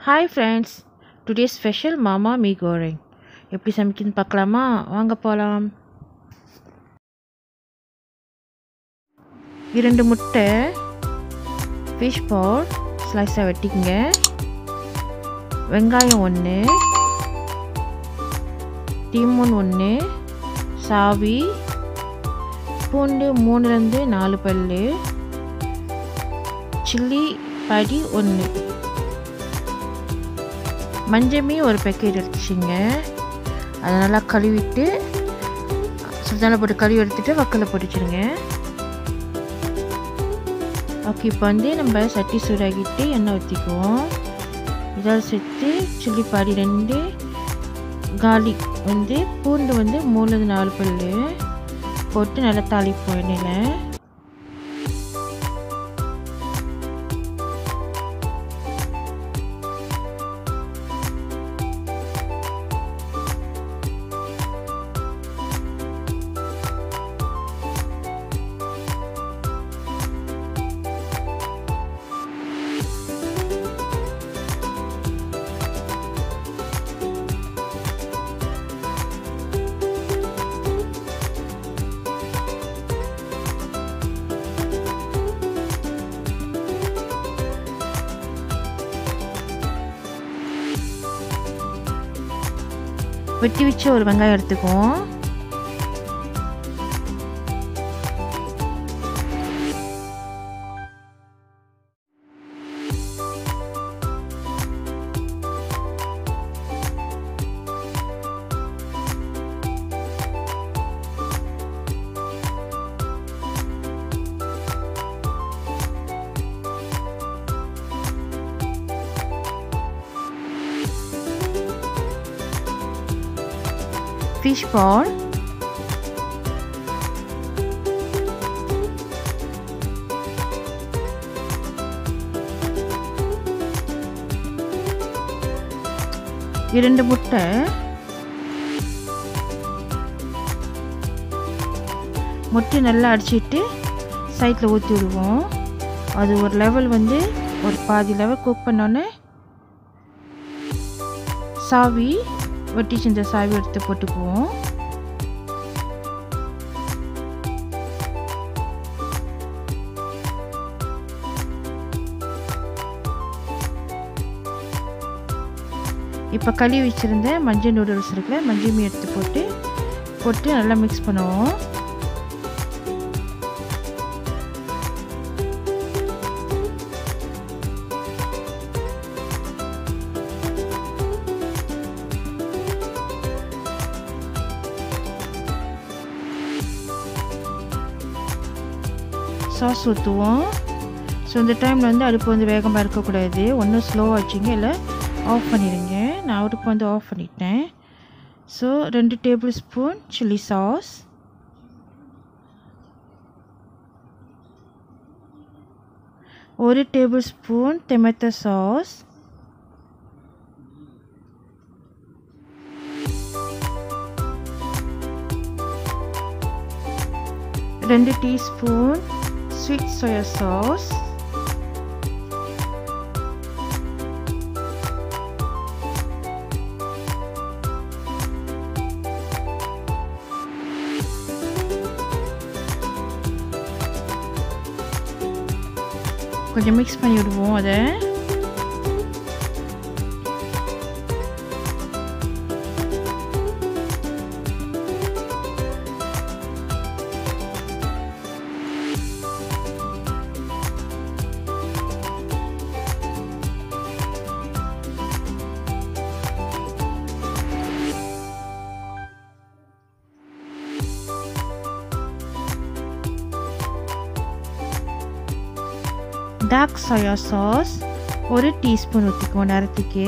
hi friends today special mamak mee goreng எப்படி சமைக்குதுன்னு பார்க்கலாமா வாங்க போகலாம் இரண்டு முட்டை ஃபிஷ் பால் ஸ்லைஸாக வெட்டிக்கங்க வெங்காயம் ஒன்று டீமூன் ஒன்று சாவி பூண்டு மூணுலேருந்து நாலு பல் சில்லி படி ஒன்று மஞ்சமி ஒரு பேக்கெட் எடுத்துச்சிங்க அதை நல்லா கழுவிட்டு சுடுதண்ணி போட்டு கழுவி எடுத்துட்டு வக்கலில் போட்டு வச்சுருங்க ஓகே இப்போ வந்து நம்ம சட்டி சூடாக்கிட்டு எண்ணெய் ஊற்றிக்குவோம் இதோட சேர்த்து சில்லி பாடி ரெண்டு கார்லிக் வந்து பூண்டு வந்து மூணுலேருந்து நாலு பல் போட்டு நல்லா தாளிப்போம் எண்ணெயில் வெட்டி வச்ச ஒரு வெங்காயம் எடுத்துக்குவோம் fish ball இரண்டு முட்டை முட்டை நல்லா அடிச்சிட்டு சைட்டில் ஊற்றி விடுவோம் அது ஒரு லெவல் வந்து ஒரு பாதி லெவல் குக் பண்ணோன்னே சாவி வெட்டி செஞ்ச சாவி எடுத்து போட்டுக்குவோம் இப்போ கழுவி வச்சுருந்த மஞ்சள் நூடுல்ஸ் இருக்குல்ல மஞ்சள் மீன் எடுத்து போட்டு போட்டு நல்லா மிக்ஸ் பண்ணுவோம் சாஸ் ஊற்றுவோம் ஸோ இந்த டைமில் வந்து அடுப்பு வந்து வேகமாக இருக்கக்கூடாது ஒன்றும் ஸ்லோவாக வச்சுங்க இல்லை ஆஃப் பண்ணிடுங்க நான் அடுப்பு வந்து ஆஃப் பண்ணிட்டேன் ஸோ ரெண்டு டேபிள் ஸ்பூன் சில்லி சாஸ் ஒரு டேபிள் ஸ்பூன் டொமேட்டோ சாஸ் ரெண்டு டீஸ்பூன் ஸ்வீட் சோயா சாஸ் கொஞ்சம் மிக்ஸ் பண்ணி விடுவோம் அதை டார்க் சோயா சாஸ் ஒரு டீஸ்பூன் ஊற்றிக்குவோம் நேரத்துக்கு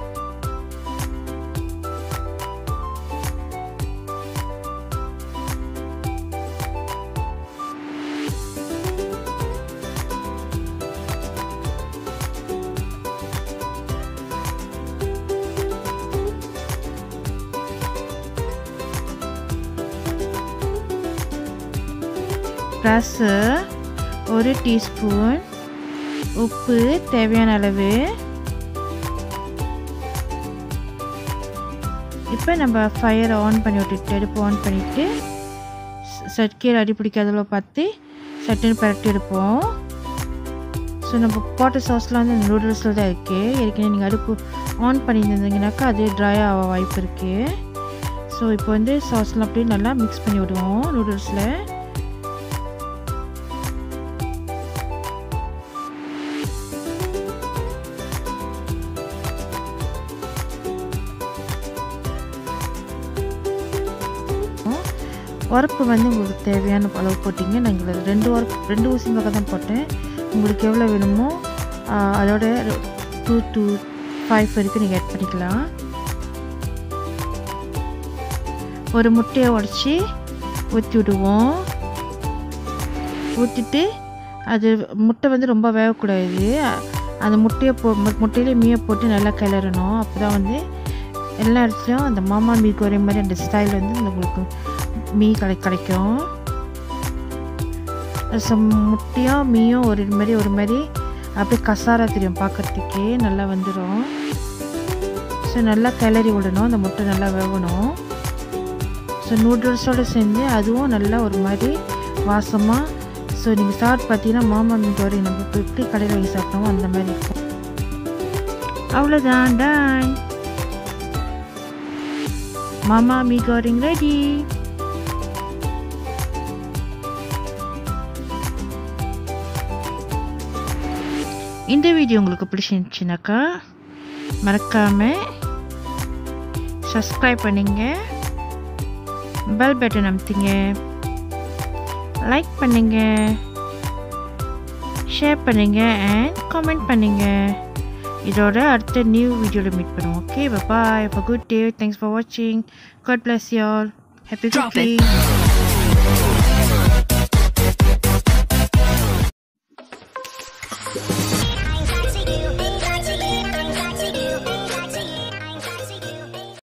ப்ளஸ்ஸு ஒரு டீஸ்பூன் உப்பு தேவையான அளவு இப்போ நம்ம ஃபயரை ஆன் பண்ணி விட்டுட்டு அடுப்பு ஆன் பண்ணிவிட்டு சட்கீரை அடி பிடிக்காதளவு பார்த்து சட்டுன்னு பரட்டி எடுப்போம் ஸோ நம்ம போட்ட சாஸ்லாம் வந்து இந்த நூடுல்ஸில் தான் இருக்குது ஏற்கனவே நீங்கள் அடுப்பு ஆன் பண்ணியிருந்தீங்கனாக்கா அது ட்ரை ஆக வாய்ப்பு இருக்குது ஸோ இப்போ வந்து சாஸ்லாம் அப்படியே நல்லா மிக்ஸ் பண்ணி விடுவோம் நூடுல்ஸில் உரப்பு வந்து உங்களுக்கு தேவையான அளவு போட்டிங்க நாங்கள் ரெண்டு உரப்பு ரெண்டு ஊசி பக்கம் தான் போட்டேன் உங்களுக்கு எவ்வளோ வேணுமோ அதோட டூ டூ ஃபைவ் வரைக்கும் நீங்கள் ஆட் பண்ணிக்கலாம் ஒரு முட்டையை உடச்சி ஊற்றி விடுவோம் ஊற்றிட்டு அது முட்டை வந்து ரொம்ப வேகக்கூடாது அந்த முட்டையை போ முட்டையிலே மீயை போட்டு நல்லா கிளறணும் அப்போ தான் வந்து எல்லா இடத்துலையும் அந்த மாமா மீக்கு ஒரே மாதிரி அந்த ஸ்டைல் வந்து உங்களுக்கு மீ கிடை கிடைக்கும் ஸோ முட்டையும் மீயும் ஒரு மாதிரி ஒரு மாதிரி அப்படியே கசாரா தெரியும் பார்க்குறதுக்கே நல்லா வந்துடும் ஸோ நல்லா கிளறி விடணும் அந்த முட்டை நல்லா வேகணும் ஸோ நூடுல்ஸோடு சேர்ந்து அதுவும் நல்லா ஒரு மாதிரி வாசமாக ஸோ நீங்கள் சாப்பிட்டு பார்த்தீங்கன்னா மாமா மீன் கறி நம்ம இப்போ எப்படி கடையில் வாங்கி சாப்பிட்டோமோ அந்த மாதிரி இருக்கும் அவ்வளோதான் டாய் மாமா மீ கோரிங் ரெடி இந்த வீடியோ உங்களுக்கு பிடிச்சிருந்துச்சுனாக்கா மறக்காமல் சப்ஸ்கிரைப் பண்ணிங்க பெல் பட்டன் அமுத்திங்க லைக் பண்ணுங்க ஷேர் பண்ணுங்க அண்ட் கமெண்ட் பண்ணுங்க இதோட அடுத்த நியூ வீடியோவில் மீட் பண்ணுவோம் ஓகே பாய் இப்போ குட் டே தேங்க்ஸ் ஃபார் வாட்சிங் God bless you all happy cooking